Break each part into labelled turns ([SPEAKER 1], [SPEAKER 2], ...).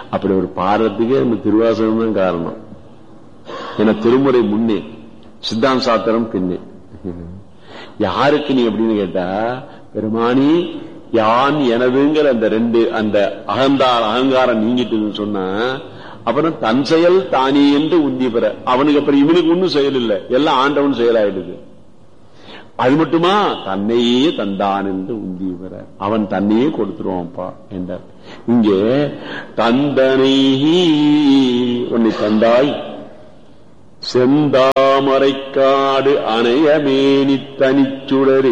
[SPEAKER 1] அப்படி ஒரு பாடுறதுக்கே நம்ம திருவாசகம் தான் காரணம் ஏன்னா திருமுறை முன்னே சித்தாந்த சாத்திரம் பின்னே யாருக்கு நீ அப்படின்னு கேட்டா பெருமானி யான் எனதுங்கிற அந்த ரெண்டு அந்த அகந்தார் அகங்காரம் நீங்கிட்டுன்னு சொன்னா அப்புறம் தன் செயல் தானே என்று உந்தி பெற அவனுக்கு அப்புறம் இவனுக்கு ஒன்னும் செயல் இல்லை எல்லாம் ஆண்டவன் செயலாயிடுது அது மட்டுமா தன்னையே தந்தான் என்று உந்தி பெற அவன் தன்னையே கொடுத்துருவான்ப்பா என்றார் இங்கே தந்தனை உன்னை தந்தாய் செந்தாமரைக்காடு அணையமேனி தனிச்சுடரே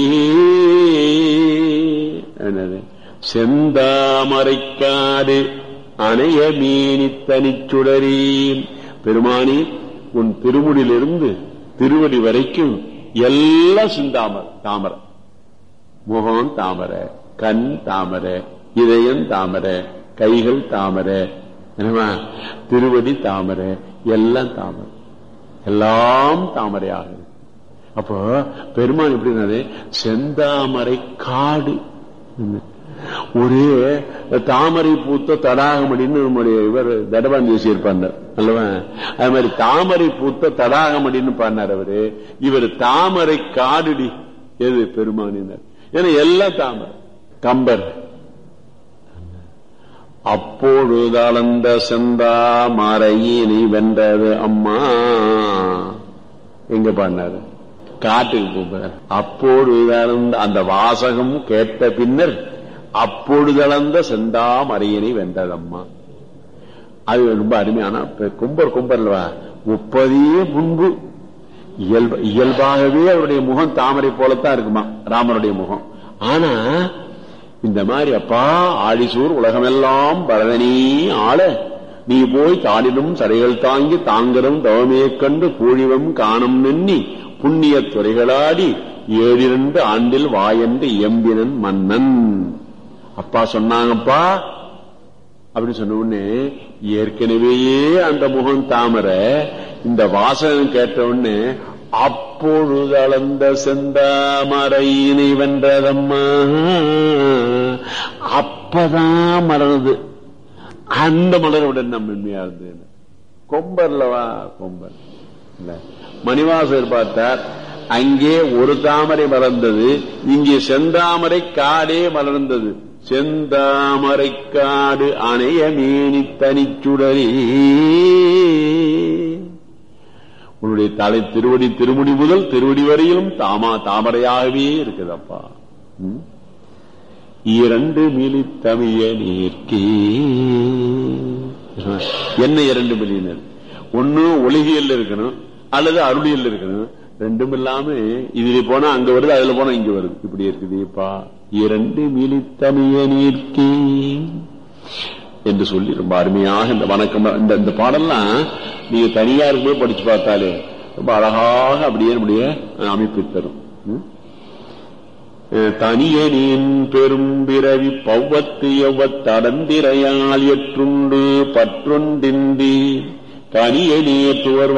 [SPEAKER 1] என்னது செந்தாமரைக்காடு அணையமேனி தனிச்சுடரே பெருமானி உன் திருமுடியிலிருந்து திருவடி வரைக்கும் எல்லாம் சிந்தாமர் தாமரை முகம் தாமரை கண் தாமரை இதயம் தாமரை கைகள் தாமரை என்னமா திருவடி தாமரை எல்லாம் தாமரை எல்லாம் தாமரையாக அப்போ பெருமான் எப்படின்னாரு செந்தாமரை காடு ஒரே தாமரை பூத்த தடாகமடின்னு நம்முடைய இவர் தடபான் பேசியிருப்பார் அல்லவா அது மாதிரி தாமரை பூத்த தடாகமடின்னு பாடினார் அவரு இவர் தாமரை காடுடி எது பெருமானினர் ஏன்னா எல்லாம் தாமரை கம்பர் அப்பொழுது அளந்த செந்தா மறையினை வென்றது அம்மா எங்க பாடினாரு காட்டுக்கு கூப்பிடுறார் அப்பொழுது அளந்த அந்த வாசகம் கேட்ட பின்னர் அப்பொழுதளந்த செந்தா மறையினை வென்றதம்மா அது ரொம்ப அருமையான கும்பர் கும்பர்லவா முப்பதே முன்பு இயல்பு இயல்பாகவே அவருடைய முகம் தாமரை போலத்தான் இருக்குமா ராமருடைய முகம் ஆனா இந்த மாதிரி அப்பா ஆழிசூர் உலகமெல்லாம் பரதனே ஆள நீ போய் தாளிலும் சடைகள் தாங்கி தாங்கலும் தவமே கண்டு பூழிவம் காணும் நெண்ணி புண்ணிய துறைகளாடி ஏழிரண்டு ஆண்டில் வாயென்று எம்பினன் மன்னன் அப்பா சொன்னாங்கப்பா அப்படின்னு சொன்ன உடனே ஏற்கனவேயே அந்த முகம் தாமர இந்த வாசகம் கேட்ட உடனே அப்பொழுது அளந்த செந்தாமரையினை வென்றதம்மா அப்பதான் மலருது அந்த மலருடன் நம்ம உண்மையா இருந்தது கொம்பர்லவா கொம்பர் இல்ல மணிவாசர் பார்த்தார் அங்கே ஒரு தாமரை மலர்ந்தது இங்கே செந்தாமரை காடே மலர்ந்தது செந்தாமரை காடு அணைய மேனி தனிச்சுடரே உன்னுடைய தலை திருவடி திருமுடி முதல் திருவடி வரையிலும் தாமா தாமரையாகவே இருக்குதப்பா இரண்டு மிலி தமிழ நீர்க்கே என்ன இரண்டு மில்லியனர் ஒன்னு ஒளிகியல் இருக்கணும் அல்லது அருளியல் இருக்கணும் ரெண்டும் இல்லாம இதுல போனா அங்க வருது அதுல போனா இங்க வருது இப்படி இருக்குதுப்பா இரண்டு மிலி தமிழ நீர்க்கே என்று சொல்லி ரொம்ப அருமையாக இந்த வணக்கம் இந்த இந்த பாடல்லாம் நீங்க தனியா இருக்கும்போது படிச்சு பார்த்தாலே ரொம்ப அழகாக அப்படியே நம்முடைய அமைப்பு தரும் தனியனின் பெரும் பிறவி பௌவத்து எவ்வத்தடந்திரையால் எற்றுண்டு பற்றொன்றின்றி கனியனே துவர்